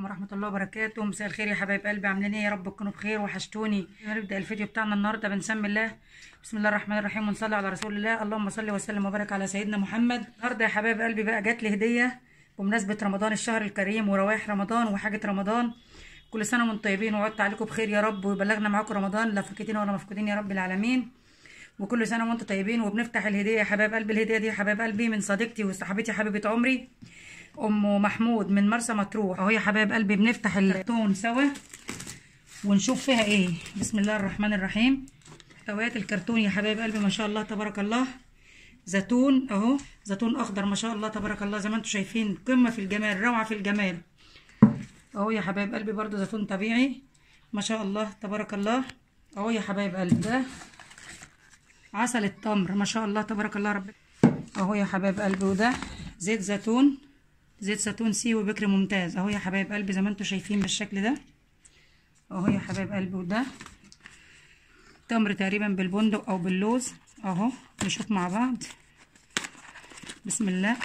ورحمة الله وبركاته مساء الخير يا حبايب قلبي عاملين ايه يا رب تكونوا بخير وحشتوني نبدأ الفيديو بتاعنا النهارده بنسمي الله بسم الله الرحمن الرحيم ونصلي على رسول الله اللهم صل وسلم وبارك على سيدنا محمد النهارده يا حبايب قلبي بقى جات لي هدية بمناسبة رمضان الشهر الكريم وروايح رمضان وحاجة رمضان كل سنة وانتم طيبين وعدت عليكم بخير يا رب ويبلغنا معاكم رمضان لا فاكتين ولا مفقودين يا رب العالمين وكل سنة وانتم طيبين وبنفتح الهدية يا حبايب قلبي الهدية دي يا حبايب قلبي من صديقتي وصاحبتي حبيبة عمري ام محمود من مرسى مطروح اهو يا حبايب قلبي بنفتح الكرتون سوا ونشوف فيها ايه بسم الله الرحمن الرحيم محتويات الكرتون يا حبايب قلبي ما شاء الله تبارك الله زيتون اهو زيتون اخضر ما شاء الله تبارك الله زي ما انتم شايفين قمه في الجمال روعه في الجمال اهو يا حبايب قلبي برضو زيتون طبيعي ما شاء الله تبارك الله اهو يا حبايب قلبي ده عسل التمر ما شاء الله تبارك الله رب اهو يا حبايب قلبي وده زيت زيتون زيت زيتون سي وبكر ممتاز اهو يا حبايب قلبي زي ما انتم شايفين بالشكل ده اهو يا حبايب قلبي وده تمر تقريبا بالبندق او باللوز اهو نشوف مع بعض بسم الله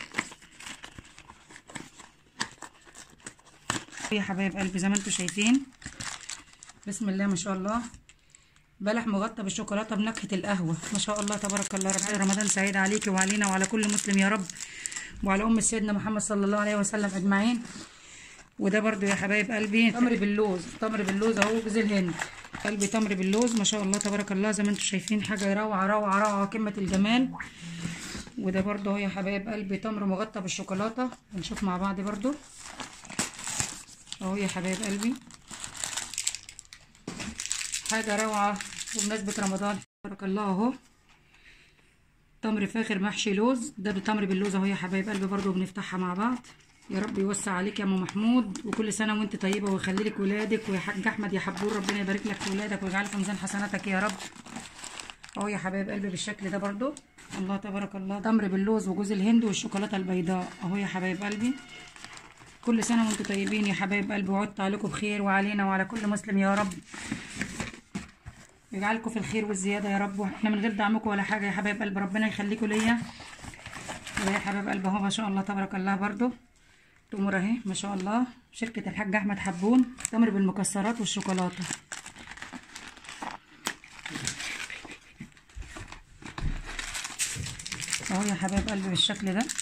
يا حبايب قلبي زي ما انتم شايفين بسم الله ما شاء الله بلح مغطى بالشوكولاته بنكهه القهوه ما شاء الله تبارك الله رب رمضان سعيد عليكي وعلينا وعلى كل مسلم يا رب وعلى ام سيدنا محمد صلى الله عليه وسلم اجمعين وده برضو يا حبايب قلبي تمر باللوز تمر باللوز اهو جوز الهند قلبي تمر باللوز ما شاء الله تبارك الله زي ما انتم شايفين حاجه روعه روعه روعه قمه الجمال وده برضو اهو يا حبايب قلبي تمر مغطى بالشوكولاته هنشوف مع بعض برضو اهو يا حبايب قلبي حاجه روعه بمناسبه رمضان تبارك الله اهو تمر فاخر محشي لوز ده بتمر باللوز اهو يا حبايب قلبي برضو بنفتحها مع بعض يا رب يوسع عليك يا ام محمود وكل سنه وانت طيبه ويخلي لك ولادك ويا حاج احمد يا حبور ربنا يبارك لك في ولادك ويجعل في ميزان حسناتك يا رب اهو يا حبايب قلبي بالشكل ده برضو الله تبارك الله تمر باللوز وجوز الهند والشوكولاته البيضاء اهو يا حبايب قلبي كل سنه وانتم طيبين يا حبايب قلبي وعدت عليكم بخير وعلينا وعلى كل مسلم يا رب يجعلكم في الخير والزياده يا رب واحنا من غير دعمكم ولا حاجه يا حبايب قلبي ربنا يخليكم ليا ويا حبايب قلبي اهو ما شاء الله تبارك الله برضو تمر اهي ما شاء الله شركه الحاج احمد حبون تمر بالمكسرات والشوكولاته اهو يا حبايب قلبي بالشكل ده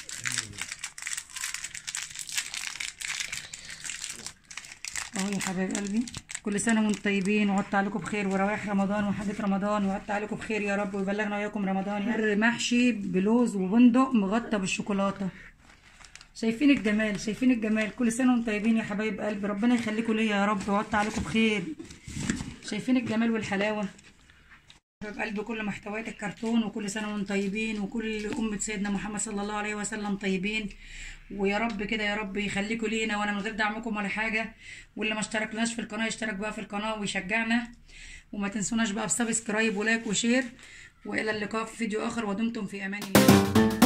اهو يا حبايب قلبي كل سنه وانتم طيبين وعدت عليكم بخير وروايح رمضان وحاجه رمضان وعدت عليكم بخير يا رب ويبلغنا وياكم رمضان يا محشي بلوز وبندق مغطى بالشوكولاته شايفين الجمال شايفين الجمال كل سنه وانتم طيبين يا حبايب قلبي ربنا يخليكم ليا يا رب وعدت عليكم بخير شايفين الجمال والحلاوه حبايب قلبي كل محتويات الكرتون وكل سنه وانتم طيبين وكل امه سيدنا محمد صلى الله عليه وسلم طيبين ويا رب كده يا رب يخليكم لينا وانا من غير دعمكم ولا حاجه واللي ما اشتركناش في القناه يشترك بقى في القناه ويشجعنا وما تنسوناش بقى بسبسكرايب ولايك وشير والى اللقاء في فيديو اخر ودمتم في امان الله